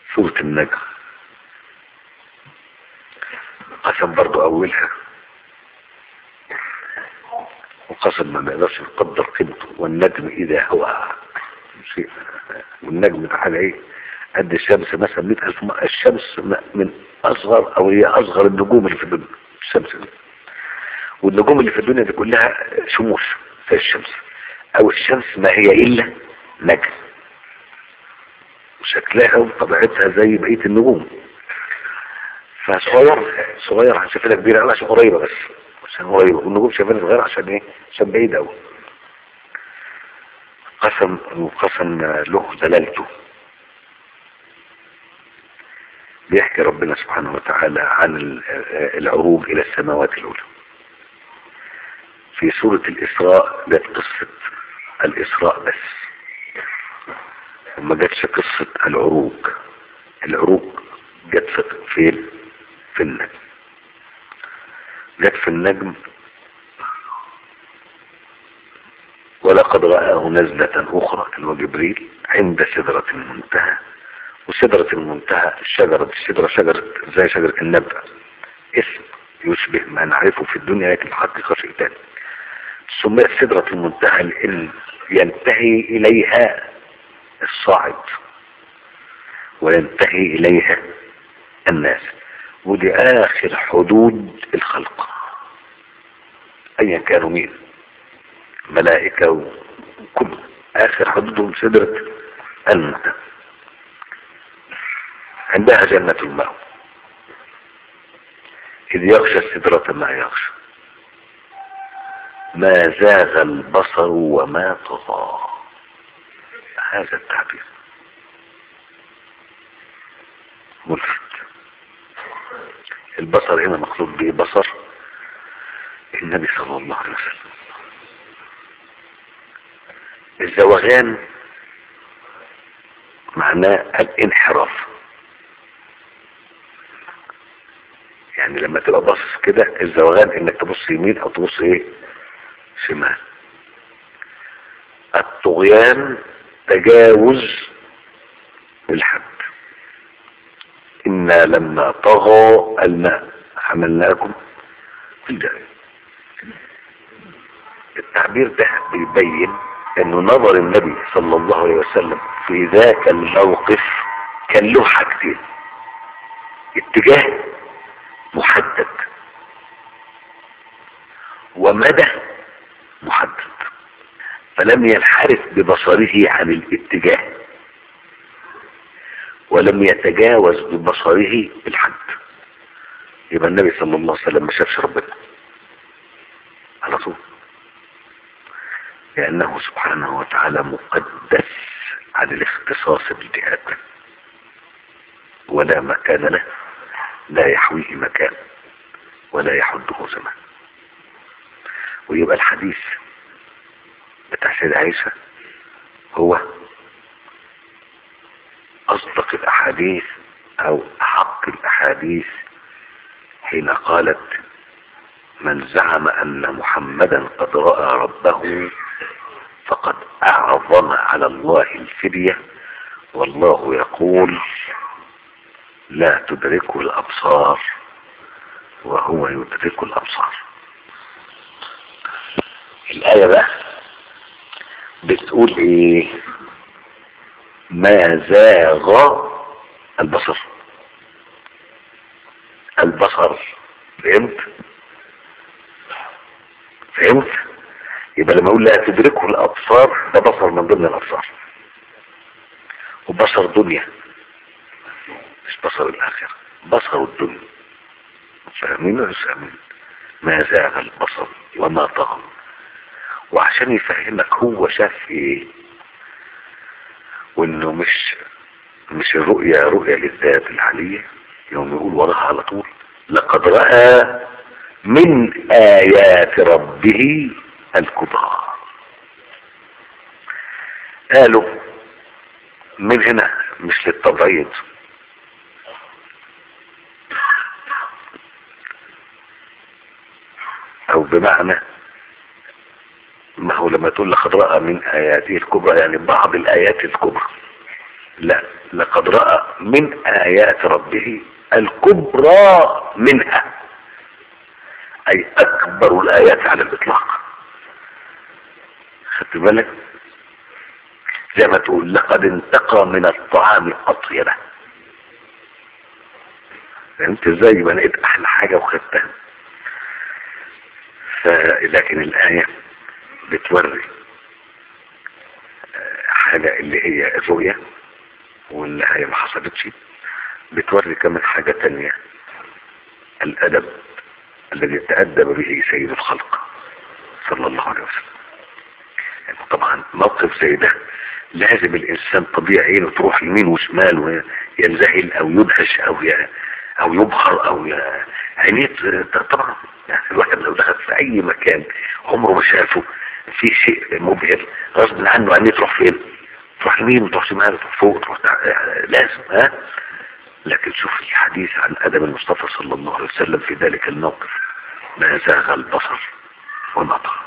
سورة النجم قسم برضو أولها وقسم ما نقدرش نقدر قيمته والنجم إذا هوى شيء والنجم ده حاجة إيه قد الشمس مثلا 100000 م- الشمس م- من أصغر أو هي أصغر النجوم اللي في الدنيا الشمس دي. والنجوم اللي في الدنيا دي كلها شموس زي الشمس أو الشمس ما هي إلا نجم وشكلها وطبيعتها زي بقية النجوم فصغير صغير عشان شايفينها كبيرة أوي عشان قريبة بس عشان قريبة والنجوم شايفينها صغيرة عشان إيه عشان بعيد أوي قسم وقسم له دلالته بيحكي ربنا سبحانه وتعالى عن ال- العروج إلى السماوات الأولى في سورة الإسراء جت قصة الإسراء بس وما جاتش قصة العروج العروج جت في- فين في النجم جت في النجم ولقد رآه نزلة أخرى اللي هو جبريل عند سدرة المنتهى وسدرة المنتهى الشجرة الشجرة شجرة زي شجرة النبأ اسم يشبه ما نعرفه في الدنيا لكن الحقيقة شيء تاني سميت سدرة المنتهى لأن ينتهي إليها الصاعد وينتهي إليها الناس ودي آخر حدود الخلق أيا كانوا مين ملائكة وكل آخر حدودهم سدرة المنتهى عندها جنة الماء إذ يغشى السدرة ما يغشى ما زاغ البصر وما طغى هذا التعبير ملفت البصر هنا مقصود به بصر النبي صلى الله عليه وسلم الزوغان معناه الانحراف يعني لما تبقى باصص كده الزوغان انك تبص يمين او تبص ايه شمال الطغيان تجاوز الحد إنا لما طغى الماء حملناكم في الجارية التعبير ده بيبين انه نظر النبي صلى الله عليه وسلم في ذاك الموقف كان له حاجتين اتجاه محدد ومدى محدد فلم ينحرف ببصره عن الاتجاه ولم يتجاوز ببصره الحد يبقى النبي صلى الله عليه وسلم ما شافش ربنا على طول لأنه سبحانه وتعالى مقدس عن الاختصاص بالجهاد ولا مكان له لا يحويه مكان ولا يحده زمان ويبقى الحديث بتاع سيدة عيسى هو أصدق الأحاديث أو أحق الأحاديث حين قالت من زعم أن محمدا قد رأى ربه فقد أعظم على الله الفدية والله يقول لا تدركه الأبصار وهو يدرك الأبصار الآية بقى بتقول ايه ما زاغ البصر البصر فهمت فهمت يبقى لما اقول لا تدركه الابصار ده بصر من ضمن الابصار وبصر دنيا مش بصر الاخره بصر الدنيا فاهمين ولا مش فاهمين ما زاغ البصر وما طغى وعشان يفهمك هو شاف ايه وانه مش مش الرؤية رؤية للذات العالية يوم يقول وراها على طول لقد رأى من آيات ربه الكبرى قالوا من هنا مش للتبعيض او بمعنى هو لما تقول لقد رأى من آياته الكبرى يعني بعض الآيات الكبرى لا لقد رأى من آيات ربه الكبرى منها أي أكبر الآيات على الإطلاق خدت بالك زي ما تقول لقد انتقى من الطعام أطيبه فهمت ازاي يبقى لقيت أحلى حاجة وخدتها لكن الآية بتوري حاجة اللي هي الرؤية واللي هي ما حصلتش بتوري كمان حاجة تانية الأدب الذي تأدب به سيد الخلق صلى الله عليه وسلم يعني طبعا موقف زي ده لازم الإنسان طبيعي عينه تروح يمين وشمال وينزهل أو يدهش أو ي... أو يبهر أو ي... عينيه طبعا يعني الواحد لو دخل في أي مكان عمره ما شافه في شيء مبهر غصب عنه عينيه تروح فين؟ تروح يمين وتروح شمال وتروح فوق تروح تع... لازم ها لكن شوف الحديث عن أدب المصطفى صلى الله عليه وسلم في ذلك الموقف ما زاغ البصر وما طغى